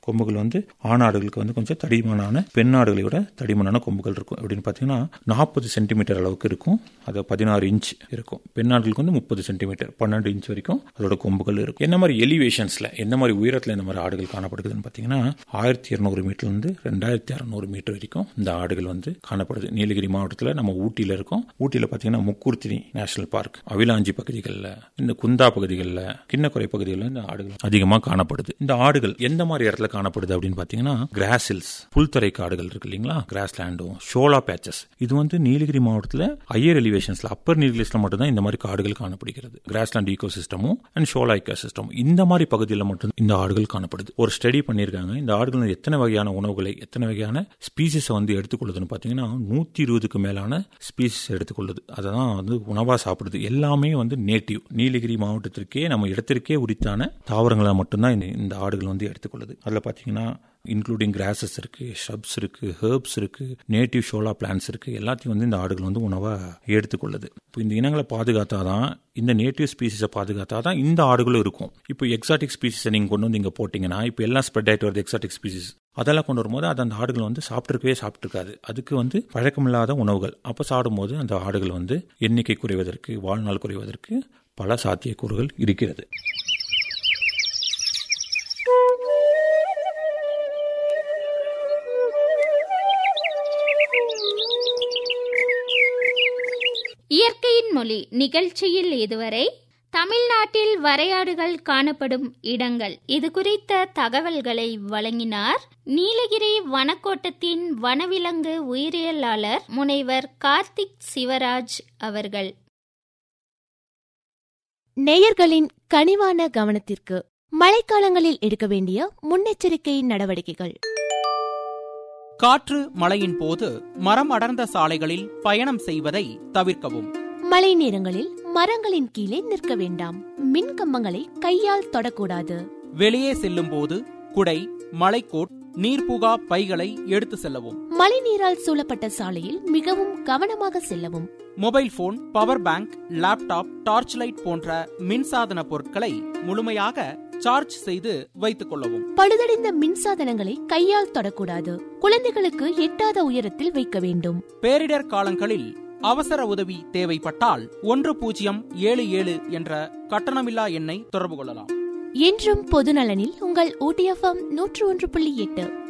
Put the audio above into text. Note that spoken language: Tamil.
கொம்புகள் வந்து ஆண் ஆடுகளுக்கு வந்து கொஞ்சம் தடிமனான பெண் ஆடுகளை விட தடிமனான கொம்புகள் இருக்கும் அப்படின்னு பார்த்தீங்கன்னா நாற்பது சென்டிமீட்டர் அளவுக்கு இருக்கும் அது பதினாறு இன்ச் இருக்கும் பெண் ஆடுகளுக்கு வந்து முப்பது சென்டிமீட்டர் பன்னெண்டு இன்ச் வரைக்கும் அதோட கொம்புகள் இருக்கும் என்ன மாதிரி எலிவேஷன்ஸ்ல எந்த மாதிரி உயரத்தில் இந்த மாதிரி ஆடுகள் காணப்படுதுன்னு பார்த்தீங்கன்னா ஆயிரத்தி இருநூறு மீட்டர்லேருந்து ரெண்டாயிரத்தி அறநூறு மீட்டர் வரைக்கும் இந்த ஆடுகள் வந்து காணப்படுது நீலகிரி மாவட்டத்தில் நம்ம ஊட்டியில் இருக்கோம் ஊட்டியில் பார்த்தீங்கன்னா முக்கூர்த்தினி நேஷனல் பார்க் அவிலாஞ்சி பகுதிகளில் இந்த குந்தா பகுதிகளில் கிண்ணக்குறை பகுதிகளில் இந்த ஆடுகள் அதிகமாக காணப்படுது இந்த ஆடுகள் எந்த மாதிரி இடத்துல காணப்படுது அப்படின்னு பார்த்தீங்கன்னா கிராசில்ஸ் புல்தரை காடுகள் இருக்கு இல்லைங்களா கிராஸ் லேண்டும் ஷோலா பேச்சஸ் இது வந்து நீலகிரி மாவட்டத்தில் ஹையர் எலிவேஷன்ஸ்ல அப்பர் நீலகிரிஸ்ல மட்டும் தான் இந்த மாதிரி காடுகள் காணப்படுகிறது கிராஸ்லேண்ட் ஈகோ சிஸ்டமும் அண்ட் ஷோலா ஈகோ சிஸ்டம் இந்த மாதிரி பகுதியில் மட்டும் இந்த ஆடுகள் காணப்படுது ஒரு ஸ்டடி பண்ணியிருக்காங்க இந்த ஆடுகள் எத்தனை வகையான உணவுகளை எத்தனை வகையான ஸ்பீசிஸை வந்து எடுத்துக்கொள்ளுதுன்னு பார்த்தீங்கன்னா நூற்றி இருபதுக்கு மேலான ஸ்பீசிஸ் எடுத்துக்கொள்ளுது அதை தான் வந்து உணவாக சாப்பிடுது எல்லாமே வந்து நேட்டிவ் நீலகிரி மாவட்டத்திற்கே நம்ம இடத்திற்கே உரித்தான தாவரங்களை மட்டும்தான் இந்த இந்த ஆடுகள் வந்து எடுத்துக்கொள்ளுது அதில் பார்த்தீங்கன்னா இன்க்ளூடிங் கிராசஸ் இருக்கு ஷப்ஸ் இருக்கு ஹெர்ப்ஸ் இருக்கு நேட்டிவ் ஷோலா பிளான்ஸ் இருக்கு எல்லாத்தையும் வந்து இந்த ஆடுகள் வந்து உணவாக எடுத்துக்கொள்ளுது இப்போ இந்த இனங்களை பாதுகாத்தாதான் இந்த நேட்டிவ் ஸ்பீசிஸை பாதுகாத்தாதான் இந்த ஆடுகளும் இருக்கும் இப்போ எக்ஸாட்டிக் ஸ்பீசிஸை நீங்கள் கொண்டு வந்து இங்கே போட்டிங்கன்னா இப்போ எல்லாம் ஸ்ப்ரெட் ஆகிட்டு வருது எக்ஸாட்டிக் ஸ்பீசிஸ் அதெல்லாம் கொண்டு வரும்போது அது அந்த ஆடுகள் வந்து சாப்பிட்டுருக்கவே சாப்பிட்டுருக்காது அதுக்கு வந்து பழக்கமில்லாத உணவுகள் அப்போ சாப்பிடும்போது அந்த ஆடுகள் வந்து எண்ணிக்கை குறைவதற்கு வாழ்நாள் குறைவதற்கு பல சாத்தியக்கூறுகள் இருக்கிறது இயற்கையின் மொழி நிகழ்ச்சியில் இதுவரை தமிழ்நாட்டில் வரையாடுகள் காணப்படும் இடங்கள் இது குறித்த தகவல்களை வழங்கினார் நீலகிரி வனக்கோட்டத்தின் வனவிலங்கு உயிரியலாளர் முனைவர் கார்த்திக் சிவராஜ் அவர்கள் நேயர்களின் கனிவான கவனத்திற்கு மழைக்காலங்களில் எடுக்க வேண்டிய முன்னெச்சரிக்கை நடவடிக்கைகள் காற்று மழையின் போது மரம் அடர்ந்த சாலைகளில் பயணம் செய்வதை தவிர்க்கவும் மழை நேரங்களில் மரங்களின் கீழே நிற்க வேண்டாம் மின் கம்பங்களை கையால் தொடக்கூடாது வெளியே செல்லும் போது குடை மலைக்கோட் நீர்புகா பைகளை எடுத்து செல்லவும் மழை நீரால் சூழப்பட்ட சாலையில் மிகவும் கவனமாக செல்லவும் mobile phone power bank laptop torch light போன்ற மின்சாதன பொருட்களை முழுமையாக சார்ஜ் செய்து வைத்துக் கொள்ளவும் பழுதடைந்த மின்சாதனங்களை கையால் தொடக்கூடாது குழந்தைகளுக்கு எட்டாத உயரத்தில் வைக்க வேண்டும் பேரிடர் காலங்களில் அவசர உதவி தேவைப்பட்டால் ஒன்று பூஜ்ஜியம் ஏழு ஏழு என்ற கட்டணமில்லா எண்ணை தொடர்பு கொள்ளலாம் என்றும் பொதுநலனில் உங்கள் ஊட்டியஃபம் நூற்று ஒன்று புள்ளி எட்டு